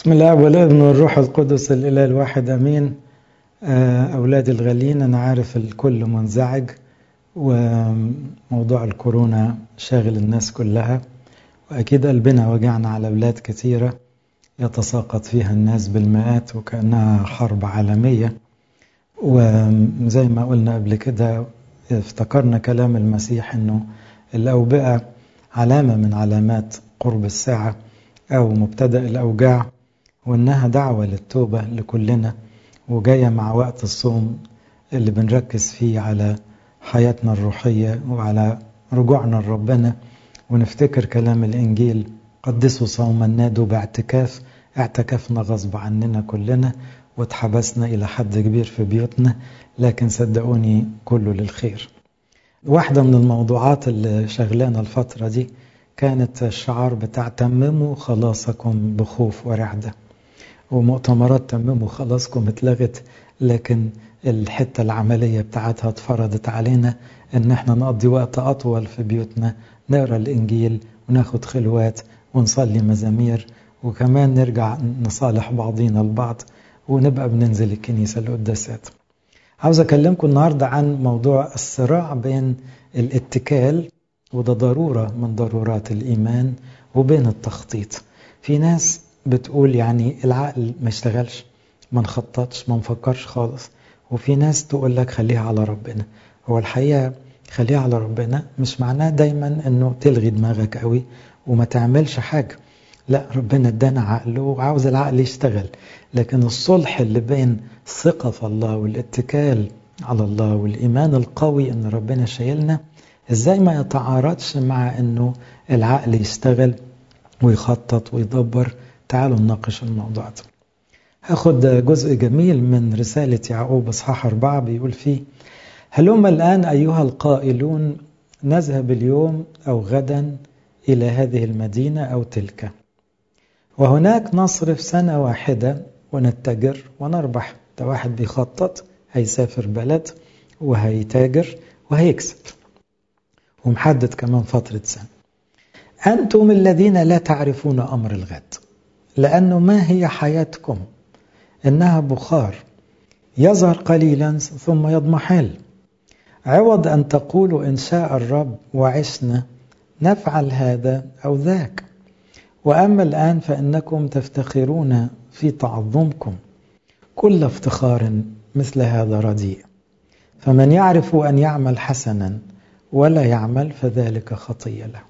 بسم الله والابن والروح القدس الإله الواحد أمين أولادي الغاليين أنا عارف الكل منزعج وموضوع الكورونا شاغل الناس كلها وأكيد قلبنا وجعنا على بلاد كثيرة يتساقط فيها الناس بالمئات وكأنها حرب عالمية وزي ما قلنا قبل كده افتكرنا كلام المسيح أنه الأوبئة علامة من علامات قرب الساعة أو مبتدأ الأوجاع وإنها دعوة للتوبة لكلنا وجاية مع وقت الصوم اللي بنركز فيه على حياتنا الروحية وعلى رجوعنا لربنا ونفتكر كلام الإنجيل قدسوا صوما نادوا باعتكاف اعتكفنا غصب عننا كلنا واتحبسنا إلى حد كبير في بيوتنا لكن صدقوني كله للخير واحدة من الموضوعات اللي شغلانا الفترة دي كانت الشعار بتاع تمموا خلاصكم بخوف ورعدة ومؤتمرات تمموا خلاصكم اتلغت لكن الحتة العملية بتاعتها اتفرضت علينا ان احنا نقضي وقت اطول في بيوتنا نقرا الانجيل وناخد خلوات ونصلي مزامير وكمان نرجع نصالح بعضينا البعض ونبقى بننزل الكنيسة القداسات عاوز اكلمكم النهاردة عن موضوع الصراع بين الاتكال وده ضرورة من ضرورات الإيمان وبين التخطيط في ناس بتقول يعني العقل ما يشتغلش ما نخططش ما نفكرش خالص وفي ناس تقول لك خليها على ربنا هو الحقيقة خليها على ربنا مش معناه دايما انه تلغي دماغك قوي وما تعملش حاجة لا ربنا ادانا عقل وعاوز العقل يشتغل لكن الصلح اللي بين الثقة في الله والاتكال على الله والإيمان القوي ان ربنا شايلنا ازاي ما يتعارضش مع انه العقل يشتغل ويخطط ويدبر تعالوا نناقش الموضوع ده هاخد جزء جميل من رسالة يعقوب اصحاح أربعة بيقول فيه هلم الآن أيها القائلون نذهب اليوم أو غدا إلى هذه المدينة أو تلك وهناك نصرف سنة واحدة ونتجر ونربح ده واحد بيخطط هيسافر بلد وهيتاجر وهيكسب ومحدد كمان فترة سنة أنتم الذين لا تعرفون أمر الغد لأنه ما هي حياتكم إنها بخار يظهر قليلا ثم يضمحل عوض أن تقولوا إن شاء الرب وعشنا نفعل هذا أو ذاك وأما الآن فإنكم تفتخرون في تعظمكم كل افتخار مثل هذا رديء فمن يعرف أن يعمل حسنا ولا يعمل فذلك خطية له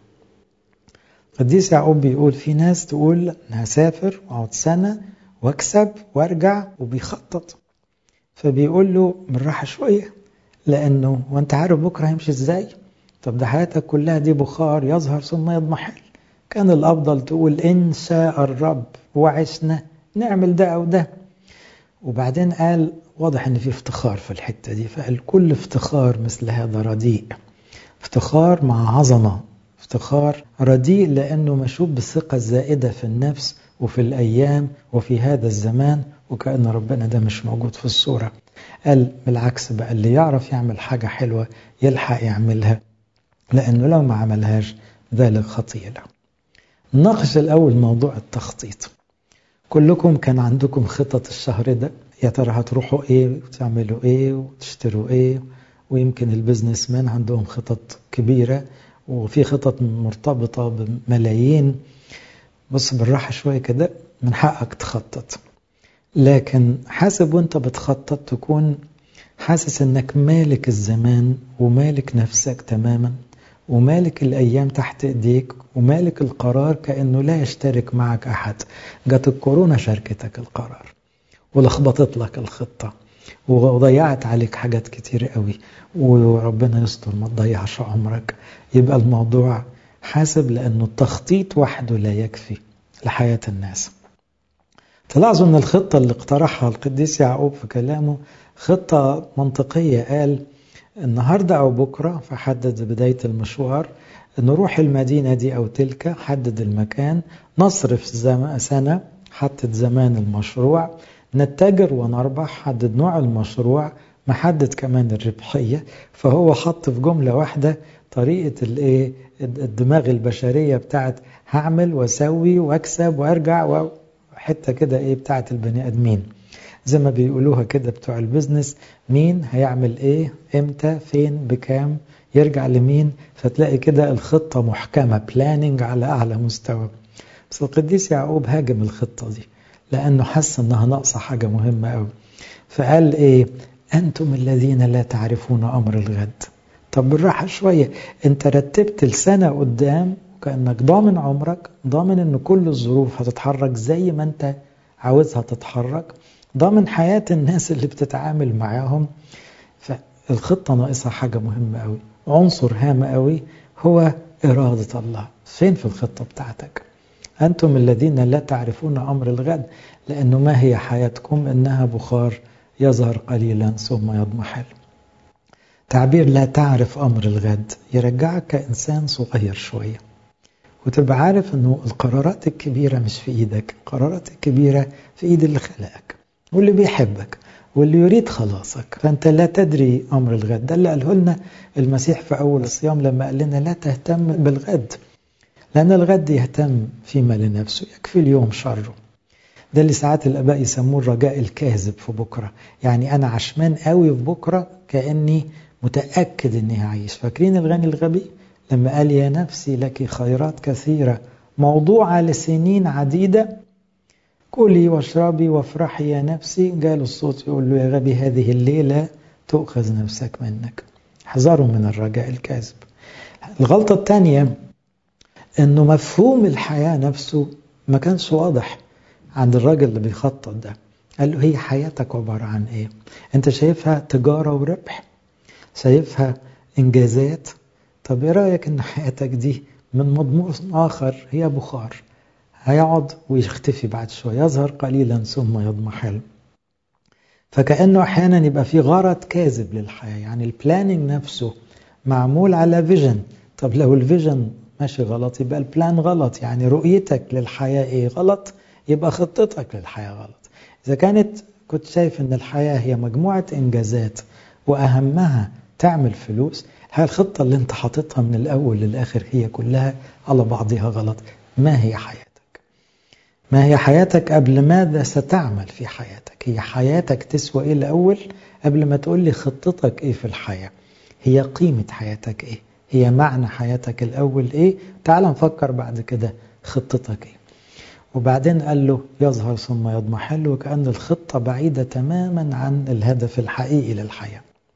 قديس يعقوب بيقول في ناس تقول هسافر واقعد سنة واكسب وارجع وبيخطط فبيقول له بالراحة شوية لأنه وانت عارف بكرة هيمشي ازاي طب ده حياتك كلها دي بخار يظهر ثم يضمحل كان الأفضل تقول إن شاء الرب وعشنا نعمل ده أو ده وبعدين قال واضح ان في افتخار في الحتة دي فقال كل افتخار مثل هذا رديء افتخار مع عظمة افتخار رديء لأنه مشوب بالثقة الزائدة في النفس وفي الأيام وفي هذا الزمان وكأن ربنا ده مش موجود في الصورة قال بالعكس بقى اللي يعرف يعمل حاجة حلوة يلحق يعملها لأنه لو ما عملهاش ذلك خطية له نناقش الأول موضوع التخطيط كلكم كان عندكم خطط الشهر ده يا ترى هتروحوا ايه وتعملوا ايه وتشتروا ايه ويمكن البزنس مان عندهم خطط كبيرة وفي خطط مرتبطة بملايين بص بالراحة شوية كده من حقك تخطط لكن حاسب وانت بتخطط تكون حاسس انك مالك الزمان ومالك نفسك تماما ومالك الأيام تحت إيديك ومالك القرار كأنه لا يشترك معك أحد جت الكورونا شاركتك القرار ولخبطت لك الخطة وضيعت عليك حاجات كتير قوي وربنا يستر ما تضيعش عمرك يبقى الموضوع حاسب لأنه التخطيط وحده لا يكفي لحياة الناس تلاحظوا أن الخطة اللي اقترحها القديس يعقوب في كلامه خطة منطقية قال النهاردة أو بكرة فحدد بداية المشوار نروح المدينة دي أو تلك حدد المكان نصرف سنة حدد زمان المشروع نتجر ونربح حدد نوع المشروع محدد كمان الربحية فهو حط في جملة واحدة طريقة الايه الدماغ البشرية بتاعت هعمل واسوي واكسب وارجع و... حتة كده ايه بتاعة البني ادمين زي ما بيقولوها كده بتوع البيزنس مين هيعمل ايه امتى فين بكام يرجع لمين فتلاقي كده الخطة محكمة بلاننج على اعلى مستوى بس القديس يعقوب هاجم الخطة دي لانه حس انها ناقصة حاجة مهمة قوي فقال ايه انتم الذين لا تعرفون امر الغد طب بالراحة شوية انت رتبت السنة قدام كأنك ضامن عمرك ضامن ان كل الظروف هتتحرك زي ما انت عاوزها تتحرك ضامن حياة الناس اللي بتتعامل معاهم فالخطة ناقصها حاجة مهمة قوي عنصر هام قوي هو إرادة الله فين في الخطة بتاعتك أنتم الذين لا تعرفون أمر الغد لأنه ما هي حياتكم إنها بخار يظهر قليلا ثم يضمحل تعبير لا تعرف أمر الغد يرجعك كإنسان صغير شوية وتبقى عارف أنه القرارات الكبيرة مش في إيدك القرارات الكبيرة في إيد اللي خلقك واللي بيحبك واللي يريد خلاصك فأنت لا تدري أمر الغد ده اللي قاله لنا المسيح في أول الصيام لما قال لنا لا تهتم بالغد لأن الغد يهتم فيما لنفسه يكفي اليوم شره ده اللي ساعات الآباء يسموه الرجاء الكاذب في بكرة يعني أنا عشمان قوي في بكرة كأني متأكد أني هعيش فاكرين الغني الغبي لما قال يا نفسي لك خيرات كثيرة موضوعة لسنين عديدة كلي واشربي وافرحي يا نفسي قال الصوت يقول له يا غبي هذه الليلة تؤخذ نفسك منك احذروا من الرجاء الكاذب الغلطة الثانية انه مفهوم الحياة نفسه ما كانش واضح عند الراجل اللي بيخطط ده قال له هي حياتك عبارة عن ايه انت شايفها تجارة وربح شايفها انجازات طب ايه رأيك ان حياتك دي من مضمون اخر هي بخار هيقعد ويختفي بعد شوية يظهر قليلا ثم يضمحل فكأنه أحيانا يبقى في غرض كاذب للحياة يعني البلاننج نفسه معمول على فيجن طب لو الفيجن ماشي غلط يبقى البلان غلط يعني رؤيتك للحياة ايه غلط يبقى خطتك للحياة غلط إذا كانت كنت شايف ان الحياة هي مجموعة إنجازات وأهمها تعمل فلوس هل الخطة اللي انت حاططها من الأول للآخر هي كلها على بعضها غلط ما هي حياتك ما هي حياتك قبل ماذا ستعمل في حياتك هي حياتك تسوى ايه الأول قبل ما تقول لي خطتك ايه في الحياة هي قيمة حياتك ايه هي معنى حياتك الأول ايه تعال نفكر بعد كده خطتك ايه وبعدين قال له يظهر ثم يضمحل وكأن الخطة بعيدة تماما عن الهدف الحقيقي للحياة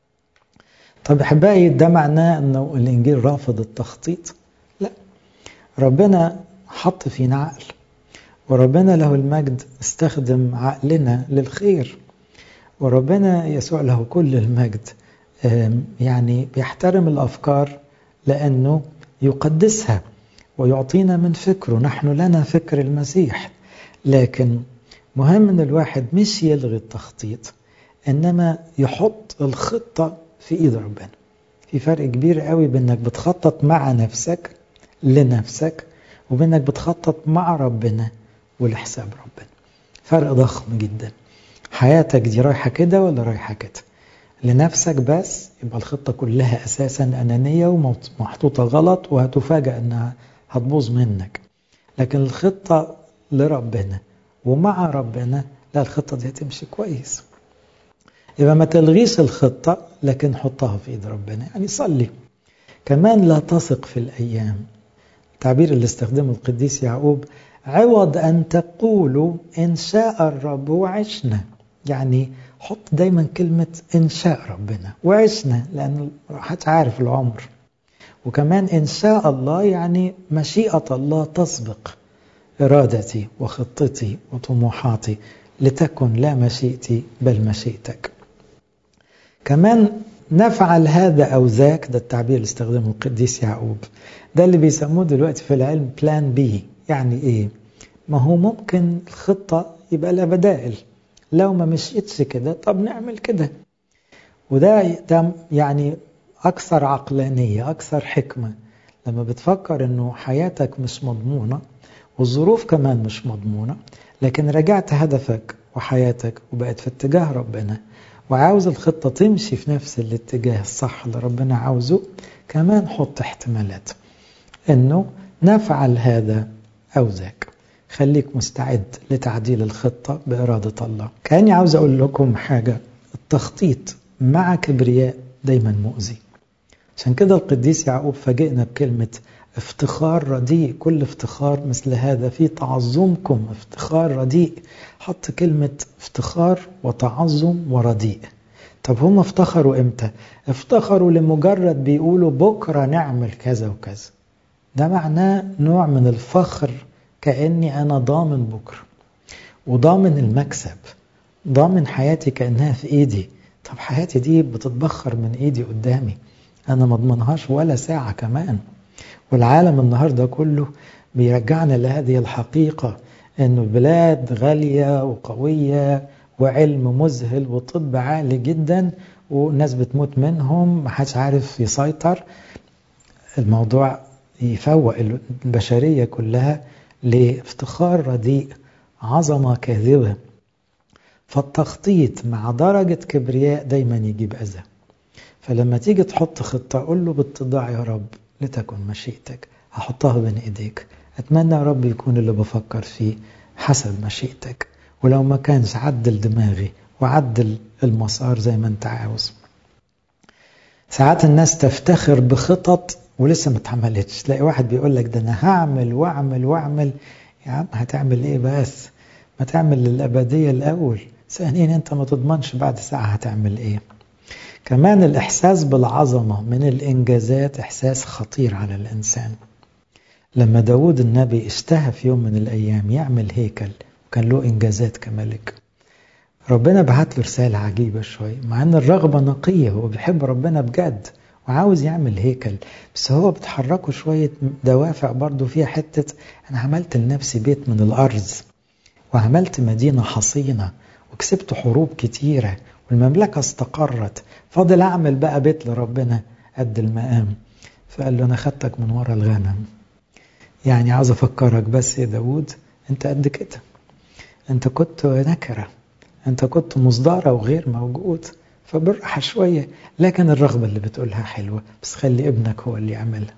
طب احبائي ده معناه انه الانجيل رافض التخطيط لا ربنا حط فينا عقل وربنا له المجد استخدم عقلنا للخير وربنا يسوع له كل المجد يعني بيحترم الافكار لانه يقدسها ويعطينا من فكره نحن لنا فكر المسيح لكن مهم ان الواحد مش يلغي التخطيط انما يحط الخطه في ايد ربنا في فرق كبير قوي بانك بتخطط مع نفسك لنفسك وبانك بتخطط مع ربنا ولحساب ربنا فرق ضخم جدا حياتك دي رايحة كده ولا رايحة كده لنفسك بس يبقى الخطة كلها أساسا أنانية ومحطوطة غلط وهتفاجأ أنها هتبوظ منك لكن الخطة لربنا ومع ربنا لا الخطة دي هتمشي كويس يبقى ما تلغيش الخطة لكن حطها في ايد ربنا يعني صلي كمان لا تثق في الأيام التعبير اللي استخدمه القديس يعقوب عوض أن تقولوا إن شاء الرب وعشنا يعني حط دايما كلمة إن شاء ربنا وعشنا لأن حتى عارف العمر وكمان إن شاء الله يعني مشيئة الله تسبق إرادتي وخطتي وطموحاتي لتكن لا مشيئتي بل مشيئتك كمان نفعل هذا أو ذاك ده التعبير اللي استخدمه القديس يعقوب ده اللي بيسموه دلوقتي في العلم بلان بي يعني ايه ما هو ممكن الخطة يبقى لها بدائل لو ما مشيتش كده طب نعمل كده وده ده يعني أكثر عقلانية أكثر حكمة لما بتفكر إنه حياتك مش مضمونة والظروف كمان مش مضمونة لكن رجعت هدفك وحياتك وبقت في اتجاه ربنا وعاوز الخطة تمشي في نفس الاتجاه الصح اللي ربنا عاوزه كمان حط احتمالات انه نفعل هذا او ذاك خليك مستعد لتعديل الخطة بإرادة الله كأني عاوز أقول لكم حاجة التخطيط مع كبرياء دايما مؤذي عشان كده القديس يعقوب فاجئنا بكلمة افتخار رديء كل افتخار مثل هذا في تعظمكم افتخار رديء حط كلمة افتخار وتعظم ورديء طب هم افتخروا امتى افتخروا لمجرد بيقولوا بكرة نعمل كذا وكذا ده معناه نوع من الفخر كأني أنا ضامن بكرة وضامن المكسب ضامن حياتي كأنها في إيدي طب حياتي دي بتتبخر من إيدي قدامي أنا ما اضمنهاش ولا ساعة كمان والعالم النهاردة كله بيرجعنا لهذه الحقيقة أنه البلاد غالية وقوية وعلم مذهل وطب عالي جدا والناس بتموت منهم محدش عارف يسيطر الموضوع يفوق البشرية كلها لافتخار رديء عظمة كاذبة فالتخطيط مع درجة كبرياء دايما يجيب أذى فلما تيجي تحط خطة قول له باتضاع يا رب لتكن مشيئتك هحطها بين ايديك اتمنى يا رب يكون اللي بفكر فيه حسب مشيئتك ولو ما كانش عدل دماغي وعدل المسار زي ما انت عاوز ساعات الناس تفتخر بخطط ولسه ما اتعملتش تلاقي واحد بيقول لك ده انا هعمل واعمل واعمل يا عم هتعمل ايه بس ما تعمل للابديه الاول ثانيا انت ما تضمنش بعد ساعه هتعمل ايه كمان الإحساس بالعظمة من الإنجازات إحساس خطير على الإنسان لما داود النبي اشتهى في يوم من الأيام يعمل هيكل وكان له إنجازات كملك ربنا بعت له رسالة عجيبة شوية مع أن الرغبة نقية هو بيحب ربنا بجد وعاوز يعمل هيكل بس هو بتحركه شوية دوافع برضه فيها حتة أنا عملت لنفسي بيت من الأرز وعملت مدينة حصينة وكسبت حروب كتيرة والمملكة استقرت فاضل أعمل بقى بيت لربنا قد المقام فقال له أنا خدتك من ورا الغنم يعني عاوز أفكرك بس يا داود أنت قد كده أنت كنت نكرة أنت كنت مصدرة وغير موجود فبالراحة شوية لكن الرغبة اللي بتقولها حلوة بس خلي ابنك هو اللي يعملها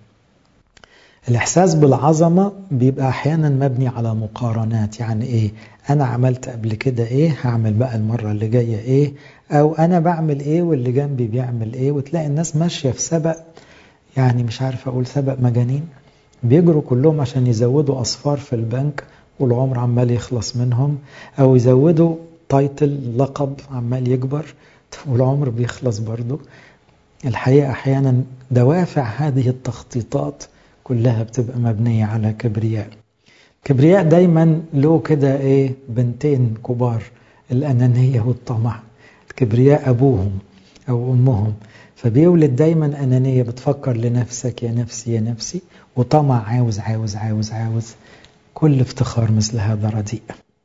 الإحساس بالعظمة بيبقى أحيانا مبني على مقارنات يعني إيه أنا عملت قبل كده إيه هعمل بقى المرة اللي جاية إيه أو أنا بعمل إيه واللي جنبي بيعمل إيه وتلاقي الناس ماشية في سبق يعني مش عارف أقول سبق مجانين بيجروا كلهم عشان يزودوا أصفار في البنك والعمر عمال يخلص منهم أو يزودوا تايتل لقب عمال يكبر والعمر بيخلص برضه الحقيقة أحيانا دوافع هذه التخطيطات كلها بتبقى مبنية على كبرياء كبرياء دايما له كده ايه بنتين كبار الأنانية والطمع الكبرياء أبوهم أو أمهم فبيولد دايما أنانية بتفكر لنفسك يا نفسي يا نفسي وطمع عاوز عاوز عاوز عاوز كل افتخار مثل هذا رديء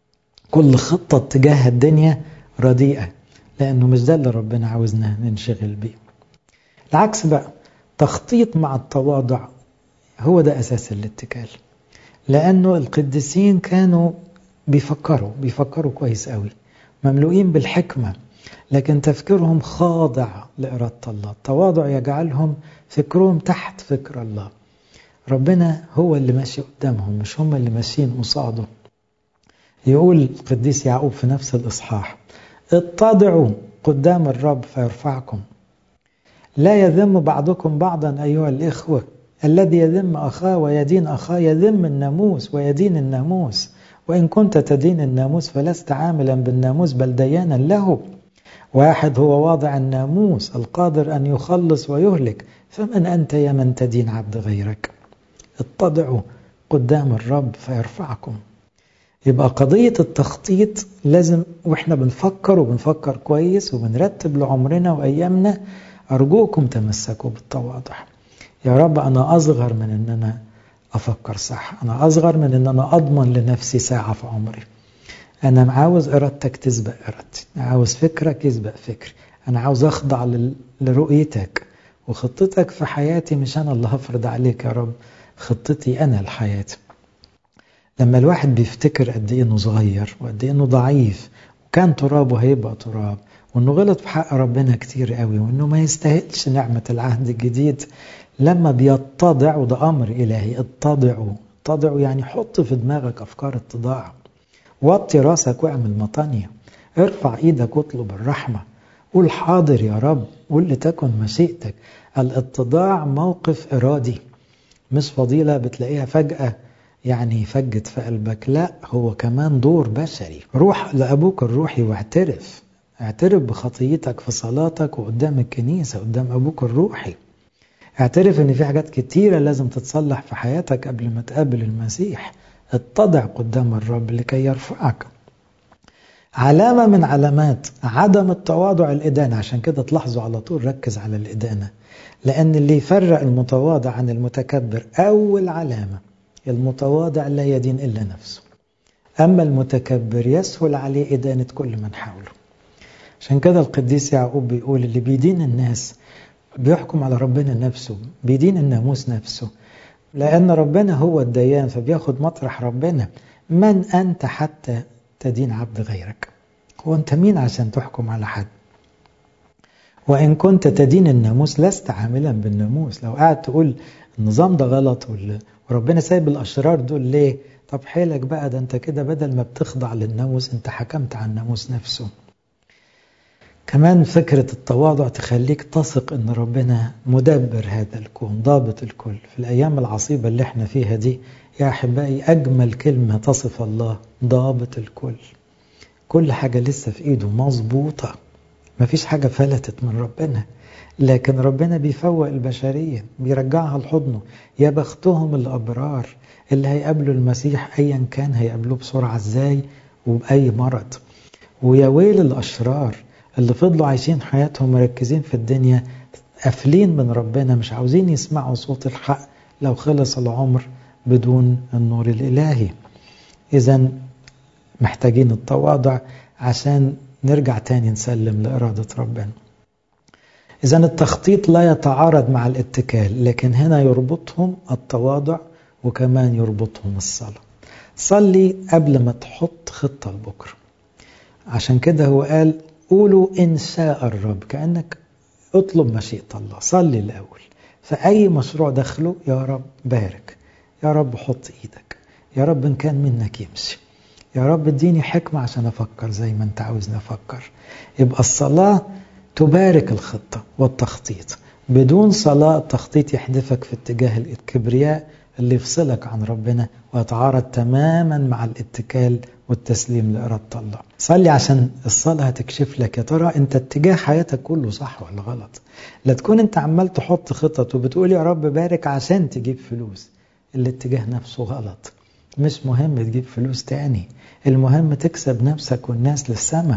كل خطة تجاه الدنيا رديئة لأنه مش ده اللي ربنا عاوزنا ننشغل بيه العكس بقى تخطيط مع التواضع هو ده أساس الاتكال لأنه القديسين كانوا بيفكروا بيفكروا كويس قوي مملوئين بالحكمة لكن تفكيرهم خاضع لإرادة الله التواضع يجعلهم فكرهم تحت فكر الله ربنا هو اللي ماشي قدامهم مش هم اللي ماشيين قصاده يقول القديس يعقوب في نفس الإصحاح اتضعوا قدام الرب فيرفعكم لا يذم بعضكم بعضا أيها الإخوة الذي يذم أخاه ويدين أخاه يذم الناموس ويدين الناموس وإن كنت تدين الناموس فلست عاملا بالناموس بل ديانا له واحد هو واضع الناموس القادر أن يخلص ويهلك فمن أنت يا من تدين عبد غيرك اتضعوا قدام الرب فيرفعكم يبقى قضية التخطيط لازم وإحنا بنفكر وبنفكر كويس وبنرتب لعمرنا وأيامنا أرجوكم تمسكوا بالتواضع يا رب أنا أصغر من أن أنا أفكر صح أنا أصغر من أن أنا أضمن لنفسي ساعة في عمري أنا عاوز إرادتك تسبق إرادتي أنا عاوز فكرك يسبق فكري أنا عاوز أخضع لرؤيتك وخطتك في حياتي مش أنا اللي هفرض عليك يا رب خطتي أنا لحياتي لما الواحد بيفتكر قد إيه إنه صغير وقد إيه إنه ضعيف وكان تراب وهيبقى تراب وإنه غلط في حق ربنا كتير قوي وإنه ما يستاهلش نعمة العهد الجديد لما بيتضع وده أمر إلهي اتضعوا اتضعوا يعني حط في دماغك أفكار اتضاع وطي راسك واعمل مطانية ارفع ايدك واطلب الرحمة قول حاضر يا رب قول لتكن مشيئتك الاتضاع موقف إرادي مش فضيلة بتلاقيها فجأة يعني فجت في قلبك لا هو كمان دور بشري روح لأبوك الروحي واعترف اعترف بخطيتك في صلاتك وقدام الكنيسة قدام أبوك الروحي اعترف ان في حاجات كتيرة لازم تتصلح في حياتك قبل ما تقابل المسيح اتضع قدام الرب لكي يرفعك علامة من علامات عدم التواضع الإدانة عشان كده تلاحظوا على طول ركز على الإدانة لأن اللي يفرق المتواضع عن المتكبر أول علامة المتواضع لا يدين إلا نفسه أما المتكبر يسهل عليه إدانة كل من حوله عشان كده القديس يعقوب بيقول اللي بيدين الناس بيحكم على ربنا نفسه بيدين الناموس نفسه لأن ربنا هو الديان فبياخد مطرح ربنا من أنت حتى تدين عبد غيرك هو أنت مين عشان تحكم على حد وإن كنت تدين الناموس لست عاملا بالناموس لو قاعد تقول النظام ده غلط وربنا سايب الأشرار دول ليه طب حيلك بقى ده أنت كده بدل ما بتخضع للناموس أنت حكمت على الناموس نفسه كمان فكرة التواضع تخليك تثق ان ربنا مدبر هذا الكون ضابط الكل في الايام العصيبة اللي احنا فيها دي يا احبائي اجمل كلمة تصف الله ضابط الكل كل حاجة لسه في ايده مظبوطة مفيش حاجة فلتت من ربنا لكن ربنا بيفوق البشرية بيرجعها لحضنه يا بختهم الابرار اللي هيقابلوا المسيح ايا كان هيقابلوه بسرعة ازاي وبأي مرض ويا ويل الاشرار اللي فضلوا عايشين حياتهم مركزين في الدنيا قافلين من ربنا مش عاوزين يسمعوا صوت الحق لو خلص العمر بدون النور الإلهي إذا محتاجين التواضع عشان نرجع تاني نسلم لإرادة ربنا إذا التخطيط لا يتعارض مع الاتكال لكن هنا يربطهم التواضع وكمان يربطهم الصلاة صلي قبل ما تحط خطة لبكرة عشان كده هو قال قولوا إن شاء الرب كأنك اطلب مشيئة الله صلي الأول فأي مشروع دخله يا رب بارك يا رب حط إيدك يا رب إن كان منك يمشي يا رب اديني حكمة عشان أفكر زي ما أنت عاوزني أفكر يبقى الصلاة تبارك الخطة والتخطيط بدون صلاة التخطيط يحدفك في اتجاه الكبرياء اللي يفصلك عن ربنا ويتعارض تماما مع الاتكال والتسليم لإرادة الله صلي عشان الصلاة هتكشف لك يا ترى انت اتجاه حياتك كله صح ولا غلط لا تكون انت عمال تحط خطط وبتقول يا رب بارك عشان تجيب فلوس الاتجاه نفسه غلط مش مهم تجيب فلوس تاني المهم تكسب نفسك والناس للسماء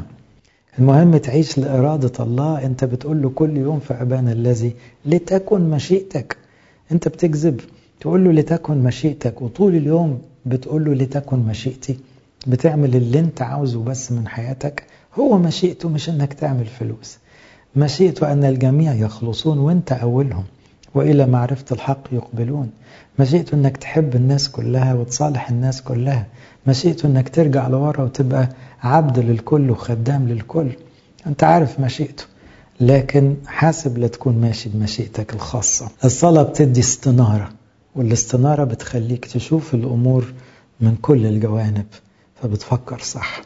المهم تعيش لإرادة الله انت بتقول له كل يوم في أبانا الذي لتكن مشيئتك انت بتكذب تقول له لتكن مشيئتك وطول اليوم بتقول له لتكن مشيئتي بتعمل اللي انت عاوزه بس من حياتك هو مشيئته مش انك تعمل فلوس مشيئته ان الجميع يخلصون وانت اولهم والى معرفة الحق يقبلون مشيئته انك تحب الناس كلها وتصالح الناس كلها مشيئته انك ترجع لورا وتبقى عبد للكل وخدام للكل انت عارف مشيئته لكن حاسب لا تكون ماشي بمشيئتك الخاصة الصلاة بتدي استنارة والاستنارة بتخليك تشوف الأمور من كل الجوانب فبتفكر صح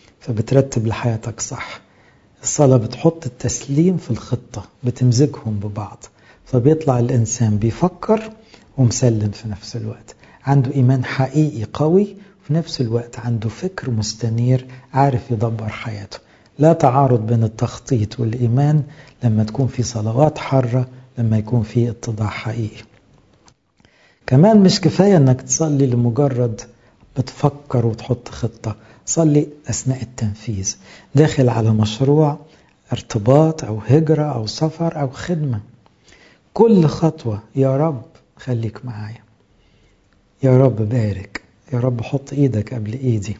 فبترتب لحياتك صح الصلاة بتحط التسليم في الخطة بتمزجهم ببعض فبيطلع الإنسان بيفكر ومسلم في نفس الوقت عنده إيمان حقيقي قوي في نفس الوقت عنده فكر مستنير عارف يدبر حياته لا تعارض بين التخطيط والإيمان لما تكون في صلوات حارة لما يكون في اتضاع حقيقي كمان مش كفاية انك تصلي لمجرد بتفكر وتحط خطة صلي أثناء التنفيذ داخل على مشروع ارتباط أو هجرة أو سفر أو خدمة كل خطوة يا رب خليك معايا يا رب بارك يا رب حط ايدك قبل ايدي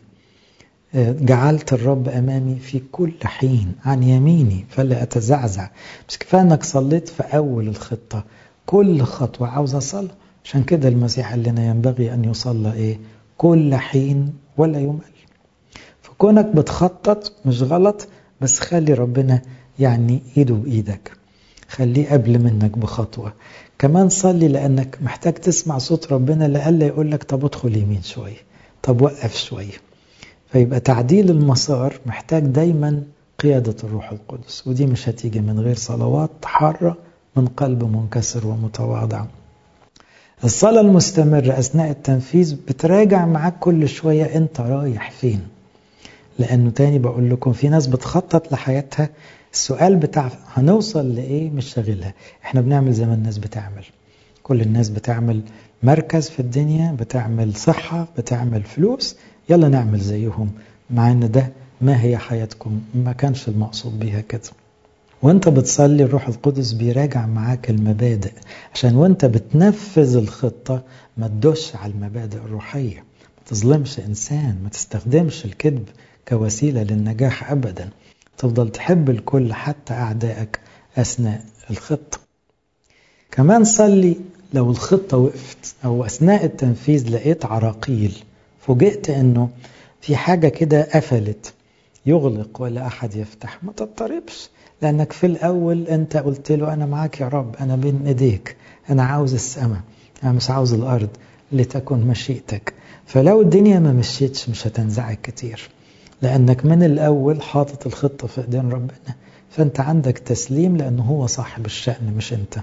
جعلت الرب امامي في كل حين عن يميني فلا اتزعزع مش كفايه انك صليت في اول الخطه كل خطوه عاوز اصلي عشان كده المسيح قال لنا ينبغي ان يصلى ايه كل حين ولا يمل فكونك بتخطط مش غلط بس خلي ربنا يعني ايده بايدك خليه قبل منك بخطوة كمان صلي لأنك محتاج تسمع صوت ربنا لألا يقول لك طب ادخل يمين شوية طب وقف شوية فيبقى تعديل المسار محتاج دايما قيادة الروح القدس ودي مش هتيجي من غير صلوات حارة من قلب منكسر ومتواضع الصلاة المستمرة أثناء التنفيذ بتراجع معاك كل شوية أنت رايح فين لأنه تاني بقول لكم في ناس بتخطط لحياتها السؤال بتاع هنوصل لإيه مش شاغلها احنا بنعمل زي ما الناس بتعمل كل الناس بتعمل مركز في الدنيا بتعمل صحة بتعمل فلوس يلا نعمل زيهم مع ان ده ما هي حياتكم ما كانش المقصود بيها كده وانت بتصلي الروح القدس بيراجع معاك المبادئ عشان وانت بتنفذ الخطة ما تدوش على المبادئ الروحية ما تظلمش انسان ما تستخدمش الكذب كوسيلة للنجاح ابدا تفضل تحب الكل حتى اعدائك اثناء الخطة كمان صلي لو الخطة وقفت او اثناء التنفيذ لقيت عراقيل فوجئت انه في حاجة كده قفلت يغلق ولا أحد يفتح ما تضطربش لأنك في الأول أنت قلت له أنا معاك يا رب أنا بين إيديك أنا عاوز السماء أنا مش عاوز الأرض لتكن مشيئتك فلو الدنيا ما مشيتش مش هتنزعج كتير لأنك من الأول حاطط الخطة في إيدين ربنا فأنت عندك تسليم لأنه هو صاحب الشأن مش أنت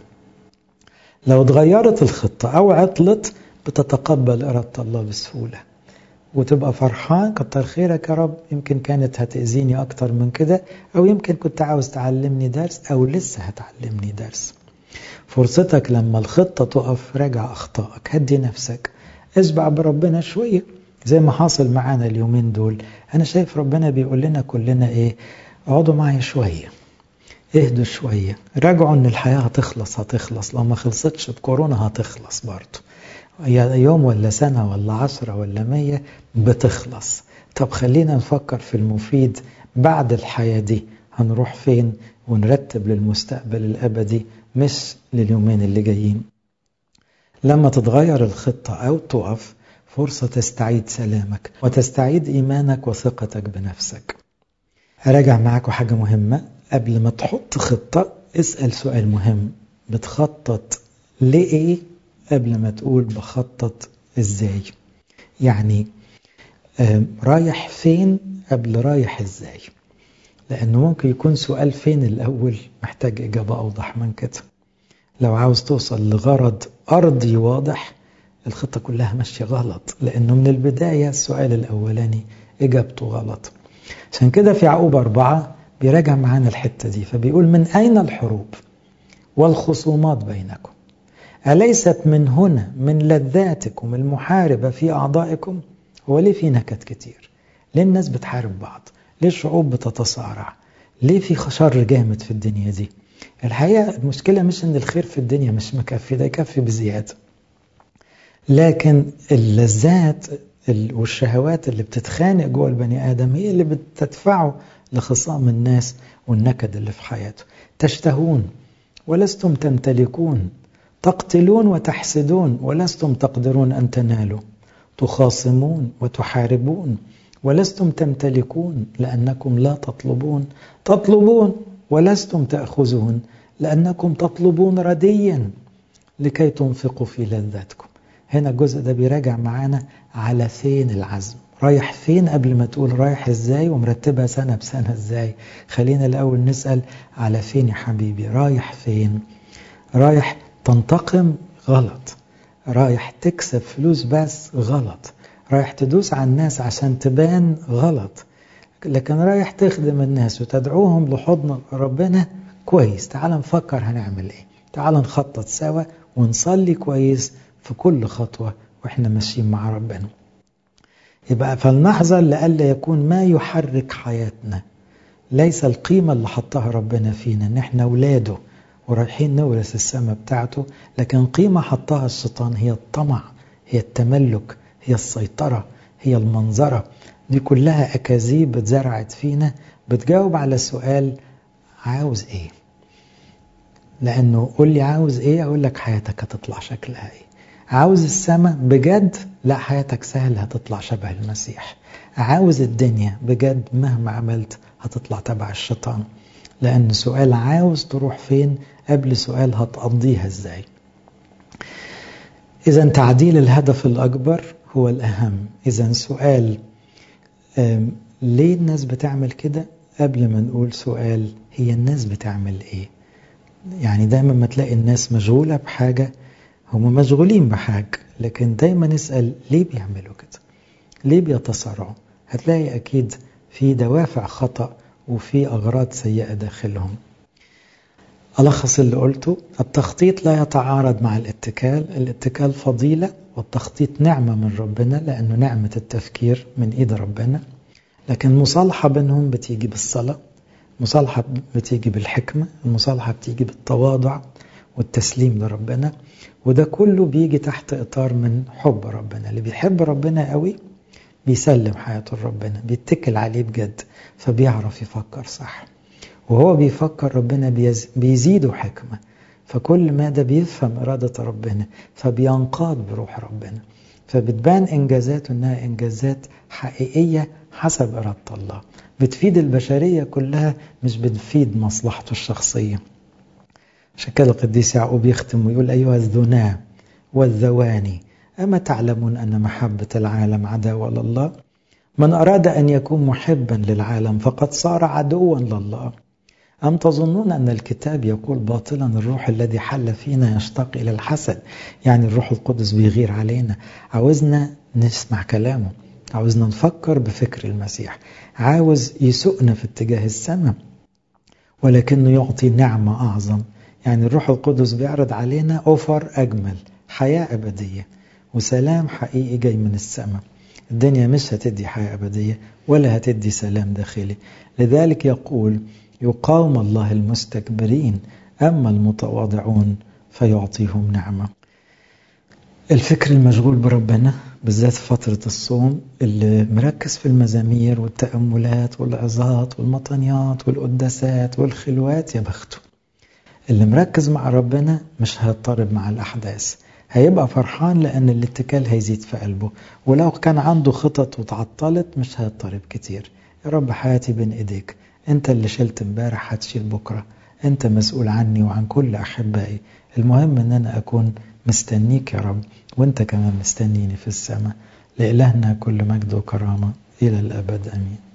لو اتغيرت الخطة أو عطلت بتتقبل إرادة الله بسهولة وتبقى فرحان كتر خيرك يا رب يمكن كانت هتأذيني أكتر من كده أو يمكن كنت عاوز تعلمني درس أو لسه هتعلمني درس فرصتك لما الخطة تقف راجع أخطائك هدي نفسك اسبع بربنا شوية زي ما حاصل معانا اليومين دول أنا شايف ربنا بيقول لنا كلنا إيه اقعدوا معايا شوية اهدوا شوية راجعوا ان الحياة هتخلص هتخلص لو ما خلصتش بكورونا هتخلص برضه يوم ولا سنة ولا عشرة ولا مية بتخلص طب خلينا نفكر في المفيد بعد الحياة دي هنروح فين ونرتب للمستقبل الأبدي مش لليومين اللي جايين لما تتغير الخطة أو تقف فرصة تستعيد سلامك وتستعيد إيمانك وثقتك بنفسك أراجع معاكم حاجة مهمة قبل ما تحط خطة اسأل سؤال مهم بتخطط لإيه قبل ما تقول بخطط ازاي يعني رايح فين قبل رايح ازاي لانه ممكن يكون سؤال فين الاول محتاج اجابه اوضح من كده لو عاوز توصل لغرض ارضي واضح الخطه كلها ماشيه غلط لانه من البدايه السؤال الاولاني اجابته غلط عشان كده في يعقوب أربعة بيراجع معانا الحتة دي فبيقول من أين الحروب والخصومات بينكم أليست من هنا من لذاتكم المحاربة في أعضائكم هو ليه في نكت كتير ليه الناس بتحارب بعض ليه الشعوب بتتصارع ليه في شر جامد في الدنيا دي الحقيقة المشكلة مش ان الخير في الدنيا مش مكفي ده يكفي بزيادة لكن اللذات والشهوات اللي بتتخانق جوه البني آدم هي اللي بتدفعه لخصام الناس والنكد اللي في حياته تشتهون ولستم تمتلكون تقتلون وتحسدون ولستم تقدرون أن تنالوا تخاصمون وتحاربون ولستم تمتلكون لأنكم لا تطلبون تطلبون ولستم تأخذون لأنكم تطلبون رديا لكي تنفقوا في لذاتكم هنا الجزء ده بيراجع معانا على فين العزم رايح فين قبل ما تقول رايح ازاي ومرتبها سنة بسنة ازاي خلينا الأول نسأل على فين يا حبيبي رايح فين رايح تنتقم غلط رايح تكسب فلوس بس غلط رايح تدوس على الناس عشان تبان غلط لكن رايح تخدم الناس وتدعوهم لحضن ربنا كويس تعال نفكر هنعمل ايه تعال نخطط سوا ونصلي كويس في كل خطوة واحنا ماشيين مع ربنا يبقى فلنحذر لئلا يكون ما يحرك حياتنا ليس القيمة اللي حطها ربنا فينا ان احنا اولاده ورايحين نورث السماء بتاعته لكن قيمة حطها الشيطان هي الطمع هي التملك هي السيطرة هي المنظرة دي كلها أكاذيب اتزرعت فينا بتجاوب على سؤال عاوز ايه لأنه قول لي عاوز ايه أقول لك حياتك هتطلع شكلها ايه عاوز السماء بجد لا حياتك سهل هتطلع شبه المسيح عاوز الدنيا بجد مهما عملت هتطلع تبع الشيطان لأن سؤال عاوز تروح فين قبل سؤال هتقضيها ازاي إذا تعديل الهدف الأكبر هو الأهم إذا سؤال ليه الناس بتعمل كده قبل ما نقول سؤال هي الناس بتعمل ايه يعني دايما ما تلاقي الناس مشغولة بحاجة هم مشغولين بحاجة لكن دايما نسأل ليه بيعملوا كده ليه بيتصارعوا هتلاقي أكيد في دوافع خطأ وفي أغراض سيئة داخلهم ألخص اللي قلته التخطيط لا يتعارض مع الاتكال الاتكال فضيلة والتخطيط نعمة من ربنا لأنه نعمة التفكير من إيد ربنا لكن مصالحة بينهم بتيجي بالصلاة مصالحة بتيجي بالحكمة المصالحة بتيجي بالتواضع والتسليم لربنا وده كله بيجي تحت إطار من حب ربنا اللي بيحب ربنا قوي بيسلم حياته لربنا بيتكل عليه بجد فبيعرف يفكر صح وهو بيفكر ربنا بيزيده حكمة فكل ما ده بيفهم إرادة ربنا فبينقاد بروح ربنا فبتبان إنجازاته إنها إنجازات حقيقية حسب إرادة الله بتفيد البشرية كلها مش بتفيد مصلحته الشخصية عشان كده القديس يعقوب يختم ويقول أيها الذناء والذواني أما تعلمون أن محبة العالم عداوة لله من أراد أن يكون محبا للعالم فقد صار عدوا لله أم تظنون أن الكتاب يقول باطلا الروح الذي حل فينا يشتاق إلى الحسد يعني الروح القدس بيغير علينا عاوزنا نسمع كلامه عاوزنا نفكر بفكر المسيح عاوز يسوقنا في اتجاه السماء ولكنه يعطي نعمة أعظم يعني الروح القدس بيعرض علينا أوفر أجمل حياة أبدية وسلام حقيقي جاي من السماء الدنيا مش هتدي حياة أبدية ولا هتدي سلام داخلي لذلك يقول يقاوم الله المستكبرين أما المتواضعون فيعطيهم نعمة الفكر المشغول بربنا بالذات في فترة الصوم اللي مركز في المزامير والتأملات والعظات والمطنيات والقداسات والخلوات يا بخته اللي مركز مع ربنا مش هيضطرب مع الأحداث هيبقى فرحان لأن الاتكال هيزيد في قلبه ولو كان عنده خطط وتعطلت مش هيضطرب كتير يا رب حياتي بين إيديك أنت اللي شلت امبارح هتشيل بكرة أنت مسؤول عني وعن كل أحبائي المهم أن أنا أكون مستنيك يا رب وأنت كمان مستنيني في السماء لإلهنا كل مجد وكرامة إلى الأبد أمين